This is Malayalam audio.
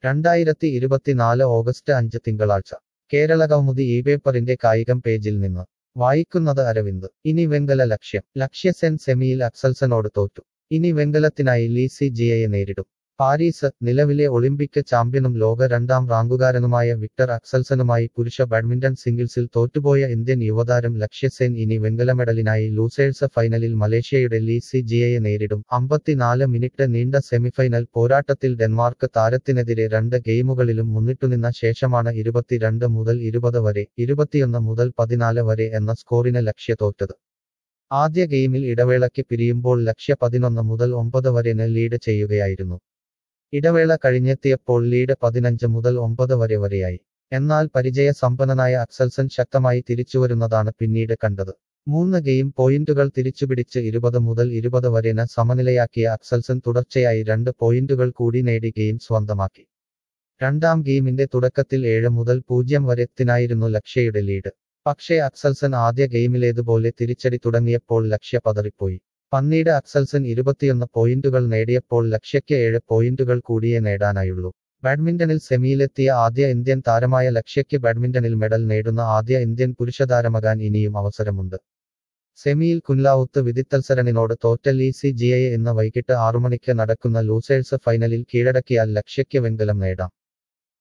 രണ്ടായിരത്തി ഇരുപത്തിനാല് ഓഗസ്റ്റ് അഞ്ച് തിങ്കളാഴ്ച കേരള കൗമുദി ഈ പേപ്പറിന്റെ കായികം പേജിൽ നിന്ന് വായിക്കുന്നത് അരവിന്ദ് ഇനി വെങ്കല ലക്ഷ്യം ലക്ഷ്യസെൻ സെമിയിൽ അക്സൽസനോട് തോറ്റു ഇനി വെങ്കലത്തിനായി ലീ സി ജിയയെ നേരിടും പാരീസ് നിലവിലെ ഒളിമ്പിക് ചാമ്പ്യനും ലോക രണ്ടാം റാങ്കുകാരനുമായ വിക്ടർ അക്സൽസനുമായി പുരുഷ ബാഡ്മിന്റൺ സിംഗിൾസിൽ തോറ്റുപോയ ഇന്ത്യൻ യുവതാരം ലക്ഷ്യസെൻ ഇനി വെങ്കല മെഡലിനായി ലൂസേഴ്സ് ഫൈനലിൽ മലേഷ്യയുടെ ലീ സി ജിയയെ നേരിടും അമ്പത്തിനാല് മിനിറ്റ് നീണ്ട സെമിഫൈനൽ പോരാട്ടത്തിൽ ഡെൻമാർക്ക് താരത്തിനെതിരെ രണ്ട് ഗെയിമുകളിലും മുന്നിട്ടുനിന്ന ശേഷമാണ് ഇരുപത്തിരണ്ട് മുതൽ ഇരുപത് വരെ ഇരുപത്തിയൊന്ന് മുതൽ പതിനാല് വരെ എന്ന സ്കോറിന് ലക്ഷ്യ തോറ്റത് ആദ്യ ഗെയിമിൽ ഇടവേളയ്ക്ക് പിരിയുമ്പോൾ ലക്ഷ്യ പതിനൊന്ന് മുതൽ ഒമ്പത് വരെ ലീഡ് ചെയ്യുകയായിരുന്നു ഇടവേള കഴിഞ്ഞെത്തിയപ്പോൾ ലീഡ് പതിനഞ്ച് മുതൽ ഒമ്പത് വരെ വരെയായി എന്നാൽ പരിചയസമ്പന്നനായ അക്സൽസൻ ശക്തമായി തിരിച്ചുവരുന്നതാണ് പിന്നീട് കണ്ടത് മൂന്ന് ഗെയിം പോയിന്റുകൾ തിരിച്ചുപിടിച്ച് ഇരുപത് മുതൽ ഇരുപത് വരെന് സമനിലയാക്കിയ അക്സൽസൻ തുടർച്ചയായി രണ്ട് പോയിന്റുകൾ കൂടി നേടി ഗെയിം സ്വന്തമാക്കി രണ്ടാം ഗെയിമിന്റെ തുടക്കത്തിൽ ഏഴ് മുതൽ പൂജ്യം വരെത്തിനായിരുന്നു ലക്ഷ്യയുടെ ലീഡ് പക്ഷേ അക്സൽസൻ ആദ്യ ഗെയിമിലേതുപോലെ തിരിച്ചടി തുടങ്ങിയപ്പോൾ ലക്ഷ്യ പതറിപ്പോയി പന്നീട് അക്സൽസൻ ഇരുപത്തിയൊന്ന് പോയിന്റുകൾ നേടിയപ്പോൾ ലക്ഷ്യയ്ക്ക് ഏഴ് പോയിന്റുകൾ കൂടിയേ നേടാനായുള്ളൂ ബാഡ്മിന്റണിൽ സെമിയിലെത്തിയ ആദ്യ ഇന്ത്യൻ താരമായ ലക്ഷ്യയ്ക്ക് ബാഡ്മിന്റണിൽ മെഡൽ നേടുന്ന ആദ്യ ഇന്ത്യൻ പുരുഷതാരമാകാൻ ഇനിയും അവസരമുണ്ട് സെമിയിൽ കുൻലാവുത്ത് വിദിത്തൽസരണിനോട് തോറ്റ ലീ സി ജിയയെ ഇന്ന് വൈകിട്ട് ആറുമണിക്ക് നടക്കുന്ന ലൂസേഴ്സ് ഫൈനലിൽ കീഴടക്കിയാൽ ലക്ഷ്യയ്ക്ക് വെങ്കലം നേടാം